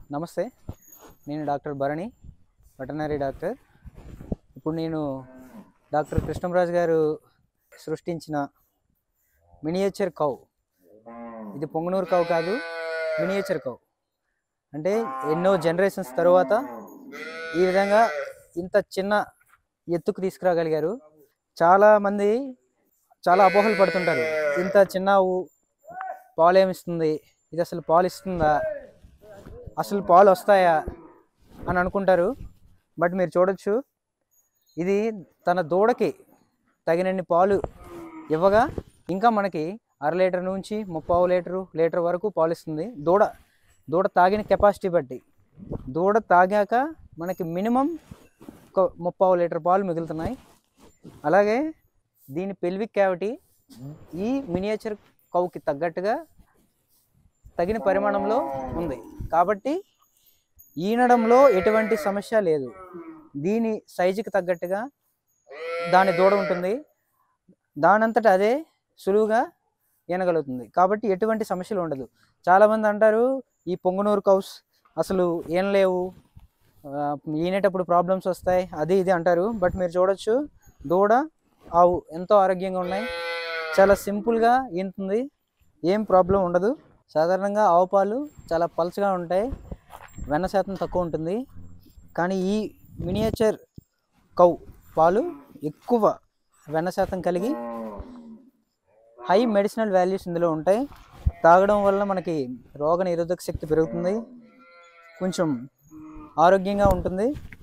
నమస్తే నేను doctor Bharani veterinary doctor ఇప్పుడు నేను డాక్టర్ కృష్ణంరాజు గారు సృష్టించిన మినియేచర్ కౌ ఇది పొంగనూరు కౌ కాదు మినియేచర్ కౌ అంటే ఎన్నో జనరేషన్స్ తర్వాత ఈ విధంగా ఇంత చిన్న ఎత్తుకు తీసుకురాగలిగారు చాలామంది చాలా అపోహలు పడుతుంటారు ఇంత చిన్న ఆవు పాలు ఏమిస్తుంది ఇది అసలు పాలు ఇస్తుందా అసలు పాలు వస్తాయా అని అనుకుంటారు బట్ మీరు చూడొచ్చు ఇది తన దూడకి తగినన్ని పాలు ఇవ్వగా ఇంకా మనకి అర లీటర్ నుంచి ముప్పావు లీటరు లీటర్ వరకు పాలు ఇస్తుంది దూడ దూడ తాగిన కెపాసిటీ బట్టి దూడ తాగాక మనకి మినిమం ఒక ముప్పావు లీటర్ పాలు మిగులుతున్నాయి అలాగే దీని పెల్విక్ క్యావిటీ ఈ మినియేచర్ కౌకి తగ్గట్టుగా తగిన పరిమాణంలో ఉంది కాబట్టి ఈనడంలో ఎటువంటి సమస్య లేదు దీని సైజుకి తగ్గట్టుగా దాని దూడ ఉంటుంది దానంతట అదే సులువుగా ఈనగలుగుతుంది కాబట్టి ఎటువంటి సమస్యలు ఉండదు చాలామంది అంటారు ఈ పొంగునూరు కౌస్ అసలు ఏం లేవు ఆ, ఈనేటప్పుడు ప్రాబ్లమ్స్ వస్తాయి అది ఇది అంటారు బట్ మీరు చూడొచ్చు దూడ ఆవు ఎంతో ఆరోగ్యంగా ఉన్నాయి చాలా సింపుల్గా ఈనుతుంది ఏం ప్రాబ్లం ఉండదు సాధారణంగా ఆవు పాలు చాలా పల్చగా ఉంటాయి వెన్న శాతం తక్కువ ఉంటుంది కానీ ఈ మినియేచర్ కౌ పాలు ఎక్కువ వెన్న శాతం కలిగి హై మెడిసినల్ వాల్యూస్ ఇందులో ఉంటాయి తాగడం వల్ల మనకి రోగ నిరోధక శక్తి పెరుగుతుంది కొంచెం ఆరోగ్యంగా ఉంటుంది